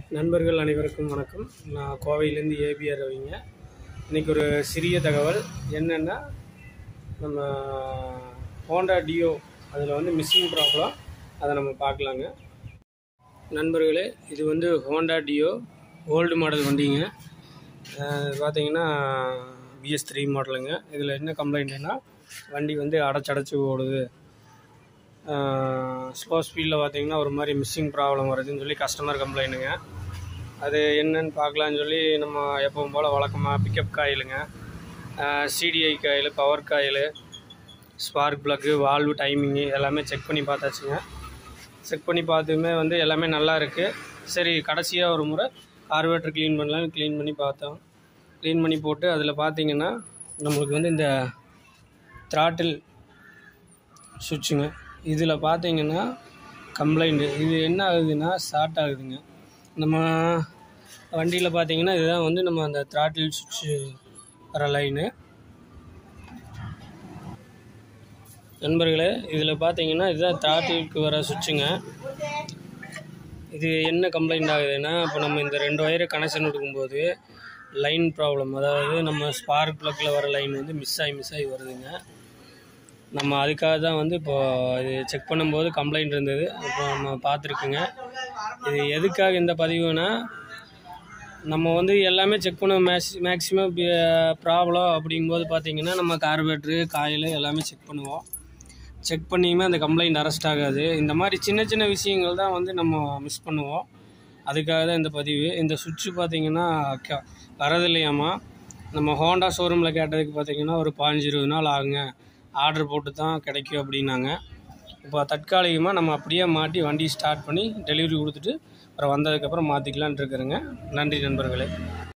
நண்பர்கள் அனைவருக்கும் வணக்கம் நான் கோவையிலேருந்து ஏபிஆர் ரவிங்க இன்றைக்கி ஒரு சிறிய தகவல் என்னென்னா நம்ம ஹோண்டா டியோ அதில் வந்து மிஸ்ஸிங் ப்ராப்ளம் அதை நம்ம பார்க்கலாங்க நண்பர்களே இது வந்து ஹோண்டா டியோ ஓல்டு மாடல் வண்டிங்க அஹ் பார்த்தீங்கன்னா பிஎஸ் த்ரீ மாடலுங்க இதில் என்ன கம்ப்ளைண்ட்னா வண்டி வந்து அடைச்சடைச்சி ஓடுது ஸ்லோ ஸ்பீடில் பார்த்தீங்கன்னா ஒரு மாதிரி மிஸ்ஸிங் ப்ராப்ளம் வருதுன்னு சொல்லி கஸ்டமர் கம்ப்ளைண்ட்டுங்க அது என்னன்னு பார்க்கலான்னு சொல்லி நம்ம எப்பவும் போல் வழக்கமாக பிக்கப் காயிலுங்க CDI coil power coil spark plug valve timing எல்லாமே செக் பண்ணி பார்த்தாச்சுங்க செக் பண்ணி பார்த்துமே வந்து எல்லாமே நல்லா இருக்குது சரி கடைசியாக ஒரு முறை கார்பரேட்டர் க்ளீன் பண்ணலான்னு க்ளீன் பண்ணி பார்த்தோம் க்ளீன் பண்ணி போட்டு அதில் பார்த்தீங்கன்னா நம்மளுக்கு வந்து இந்த த்ராட்டில் சுவிட்சுங்க இதில் பார்த்தீங்கன்னா கம்ப்ளைண்ட்டு இது என்ன ஆகுதுன்னா ஸ்டார்ட் ஆகுதுங்க நம்ம வண்டியில் பார்த்தீங்கன்னா இதுதான் வந்து நம்ம அந்த த்ராட்டில் சுவிட்சு வர லைனு நண்பர்களே இதில் பார்த்தீங்கன்னா இதுதான் த்ராட்டிலுக்கு வர சுவிட்சுங்க இது என்ன கம்ப்ளைண்ட் ஆகுதுன்னா இப்போ நம்ம இந்த ரெண்டு ஒயரை கனெக்ஷன் எடுக்கும்போது லைன் ப்ராப்ளம் அதாவது நம்ம ஸ்பார்க் ப்ளக்கில் வர லைன் வந்து மிஸ் ஆகி மிஸ் ஆகி வருதுங்க நம்ம அதுக்காக தான் வந்து இப்போ இது செக் பண்ணும்போது கம்ப்ளைண்ட் இருந்தது இப்போ நம்ம பார்த்துருக்குங்க இது எதுக்காக இந்த பதிவுனா நம்ம வந்து எல்லாமே செக் பண்ண மேக்ஸ் மேக்ஸிமம் ப்ராப்ளம் அப்படிங்கும்போது பார்த்தீங்கன்னா நம்ம கார்பரேட்ரு காயில் எல்லாமே செக் பண்ணுவோம் செக் பண்ணியுமே அந்த கம்ப்ளைண்ட் அரெஸ்ட் ஆகாது இந்த மாதிரி சின்ன சின்ன விஷயங்கள் தான் வந்து நம்ம மிஸ் பண்ணுவோம் அதுக்காக தான் இந்த பதிவு இந்த சுவிட்சு பார்த்தீங்கன்னா க வரதில்லையாமா நம்ம ஹோண்டா ஷோரூமில் கேட்டதுக்கு பார்த்தீங்கன்னா ஒரு பாஞ்சு இருபது நாள் ஆகுங்க ஆர்டர் போட்டு தான் கிடைக்கும் அப்படின்னாங்க இப்போ தற்காலிகமாக நம்ம அப்படியே மாட்டி வண்டி ஸ்டார்ட் பண்ணி டெலிவரி கொடுத்துட்டு அப்புறம் வந்ததுக்கப்புறம் மாற்றிக்கலான்ட்டு இருக்கிறேங்க நன்றி நண்பர்களே